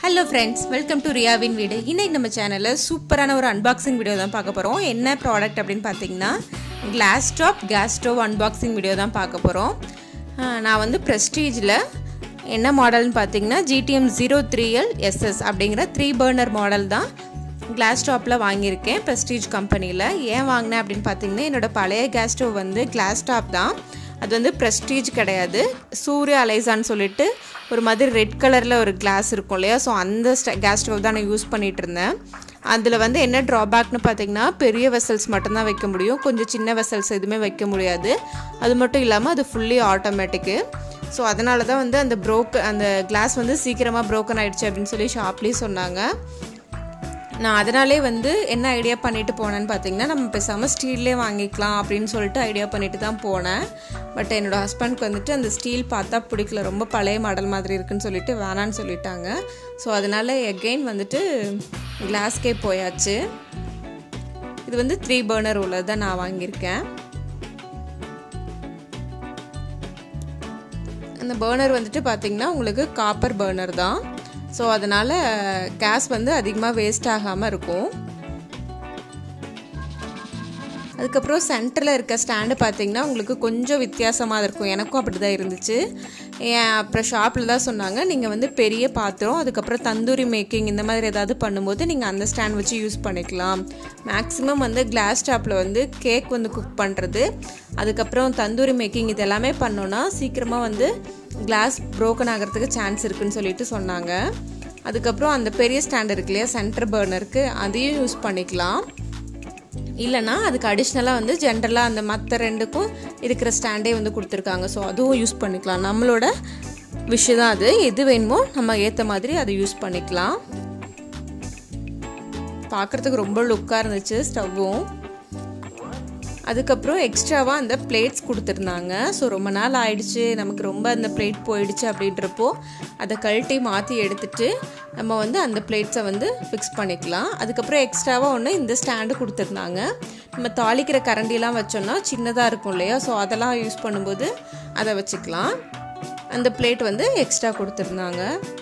hello friends welcome to ரியாவின் வீடு இன்னைக்கு நம்ம சேனலில் சூப்பரான ஒரு அன்பாக்சிங் வீடியோ தான் பார்க்க போகிறோம் என்ன ப்ராடக்ட் அப்படின்னு பார்த்தீங்கன்னா glass top gas stove unboxing video தான் பார்க்க போகிறோம் நான் வந்து ப்ரெஸ்டீஜில் என்ன மாடல்னு பார்த்தீங்கன்னா GTM zero three L SS அப்படிங்கிற த்ரீ பர்னர் மாடல் தான் கிளாஸ் டாப்பில் வாங்கியிருக்கேன் ப்ரெஸ்டீஜ் கம்பெனியில் ஏன் வாங்கினேன் அப்படின்னு பார்த்தீங்கன்னா என்னோடய பழைய கேஸ் ஸ்டவ் வந்து கிளாஸ் டாப் தான் அது வந்து ப்ரெஸ்டீஜ் கிடையாது சூரிய அலைசான்னு சொல்லிட்டு ஒரு மாதிரி ரெட் கலரில் ஒரு கிளாஸ் இருக்கும் இல்லையா ஸோ அந்த கேஸ் ஸ்டவ் தான் நான் யூஸ் பண்ணிகிட்டு இருந்தேன் அதில் வந்து என்ன ட்ராபேக்னு பார்த்தீங்கன்னா பெரிய வெசல்ஸ் மட்டும்தான் வைக்க முடியும் கொஞ்சம் சின்ன வெசல்ஸ் எதுவுமே வைக்க முடியாது அது மட்டும் இல்லாமல் அது ஃபுல்லி ஆட்டோமேட்டிக்கு ஸோ அதனால தான் வந்து அந்த ப்ரோக் அந்த கிளாஸ் வந்து சீக்கிரமாக ப்ரோக்கன் ஆகிடுச்சு அப்படின்னு சொல்லி ஷாப்லேயே சொன்னாங்க நான் அதனாலே வந்து என்ன ஐடியா பண்ணிட்டு போனேன்னு பார்த்தீங்கன்னா நம்ம பேசாமல் ஸ்டீல்லே வாங்கிக்கலாம் அப்படின்னு சொல்லிட்டு ஐடியா பண்ணிட்டு தான் போனேன் பட் என்னோடய ஹஸ்பண்ட்க்கு வந்துட்டு அந்த ஸ்டீல் பார்த்தா பிடிக்கல ரொம்ப பழைய மாடல் மாதிரி இருக்குன்னு சொல்லிட்டு வேணான்னு சொல்லிட்டாங்க ஸோ அதனால எகெயின் வந்துட்டு கிளாஸ்கே போயாச்சு இது வந்து த்ரீ பர்னர் உள்ளது தான் நான் வாங்கியிருக்கேன் அந்த பர்னர் வந்துட்டு பார்த்திங்கன்னா உங்களுக்கு காப்பர் பர்னர் தான் ஸோ அதனால் கேஸ் வந்து அதிகமாக வேஸ்ட் ஆகாமல் இருக்கும் அதுக்கப்புறம் சென்டரில் இருக்க ஸ்டாண்டு பார்த்தீங்கன்னா உங்களுக்கு கொஞ்சம் வித்தியாசமாக இருக்கும் எனக்கும் அப்படி தான் இருந்துச்சு ஏன் அப்புறம் ஷாப்பில் தான் சொன்னாங்க நீங்கள் வந்து பெரிய பாத்திரம் அதுக்கப்புறம் தந்தூரி மேக்கிங் இந்த மாதிரி ஏதாவது பண்ணும்போது நீங்கள் அந்த ஸ்டாண்ட் வச்சு யூஸ் பண்ணிக்கலாம் மேக்ஸிமம் வந்து கிளாஸ் டாப்பில் வந்து கேக் வந்து குக் பண்ணுறது அதுக்கப்புறம் தந்தூரி மேக்கிங் இது எல்லாமே பண்ணோன்னா சீக்கிரமாக வந்து கிளாஸ் ப்ரோக்கன் ஆகிறதுக்கு சான்ஸ் இருக்குன்னு சொல்லிட்டு சொன்னாங்க அதுக்கப்புறம் அந்த பெரிய ஸ்டாண்ட் இருக்கு இல்லையா சென்டர் பர்னருக்கு அதையும் யூஸ் பண்ணிக்கலாம் இல்லைனா அதுக்கு அடிஷ்னலாக வந்து ஜென்ரலாக அந்த மற்ற ரெண்டுக்கும் இருக்கிற ஸ்டாண்டே வந்து கொடுத்துருக்காங்க ஸோ அதுவும் யூஸ் பண்ணிக்கலாம் நம்மளோட விஷயம் தான் அது எது வேணுமோ நம்ம ஏற்ற மாதிரி அதை யூஸ் பண்ணிக்கலாம் பார்க்குறதுக்கு ரொம்ப லுக்காக இருந்துச்சு ஸ்டவ்வும் அதுக்கப்புறம் எக்ஸ்ட்ராவாக அந்த பிளேட்ஸ் கொடுத்துருந்தாங்க ஸோ ரொம்ப நாள் ஆயிடுச்சு நமக்கு ரொம்ப அந்த பிளேட் போயிடுச்சு அப்படின்றப்போ அதை கழட்டி மாற்றி எடுத்துட்டு நம்ம வந்து அந்த பிளேட்ஸை வந்து ஃபிக்ஸ் பண்ணிக்கலாம் அதுக்கப்புறம் எக்ஸ்ட்ராவாக ஒன்று இந்த ஸ்டாண்டு கொடுத்துருந்தாங்க நம்ம தாளிக்கிற கரண்டிலாம் வச்சோம்னா சின்னதாக இருக்கும் இல்லையா ஸோ அதெல்லாம் யூஸ் பண்ணும்போது அதை வச்சுக்கலாம் அந்த பிளேட் வந்து எக்ஸ்ட்ரா கொடுத்துருந்தாங்க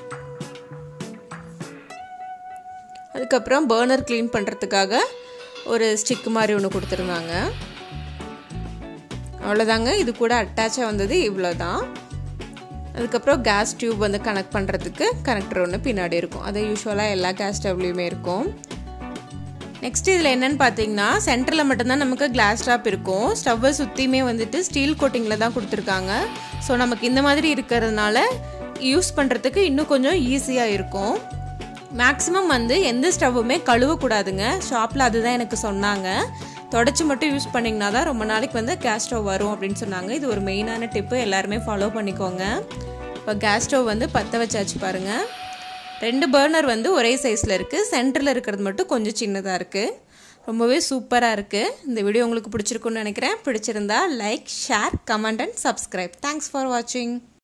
அதுக்கப்புறம் பர்னர் க்ளீன் பண்ணுறதுக்காக ஒரு ஸ்டிக் மாதிரி ஒன்று கொடுத்துருந்தாங்க அவ்வளோதாங்க இது கூட அட்டாச்சாக வந்தது இவ்வளோ தான் அதுக்கப்புறம் கேஸ் டியூப் வந்து கனெக்ட் பண்ணுறதுக்கு கனெக்டர் ஒன்று பின்னாடி இருக்கும் அது யூஸ்வலாக எல்லா கேஸ் ஸ்டவ்லேயுமே இருக்கும் நெக்ஸ்ட் இதில் என்னென்னு பார்த்தீங்கன்னா சென்டரில் மட்டும்தான் நமக்கு கிளாஸ் டாப் இருக்கும் ஸ்டவ்வை சுற்றியுமே வந்துட்டு ஸ்டீல் கோட்டிங்கில் தான் கொடுத்துருக்காங்க ஸோ நமக்கு இந்த மாதிரி இருக்கிறதுனால யூஸ் பண்ணுறதுக்கு இன்னும் கொஞ்சம் ஈஸியாக இருக்கும் மேக்ஸிமம் வந்து எந்த ஸ்டவ்வுமே கழுவக்கூடாதுங்க ஷாப்பில் அதுதான் எனக்கு சொன்னாங்க தொடச்சி மட்டும் யூஸ் பண்ணிங்கன்னா தான் ரொம்ப நாளைக்கு வந்து கேஸ் ஸ்டவ் வரும் அப்படின்னு சொன்னாங்க இது ஒரு மெயினான டிப்பு எல்லாருமே ஃபாலோ பண்ணிக்கோங்க இப்போ கேஸ் ஸ்டவ் வந்து பற்ற வச்சாச்சு பாருங்கள் ரெண்டு பர்னர் வந்து ஒரே சைஸில் இருக்குது சென்டரில் இருக்கிறது மட்டும் கொஞ்சம் சின்னதாக இருக்குது ரொம்பவே சூப்பராக இருக்குது இந்த வீடியோ உங்களுக்கு பிடிச்சிருக்குன்னு நினைக்கிறேன் பிடிச்சிருந்தா like share comment and subscribe thanks for வாட்சிங்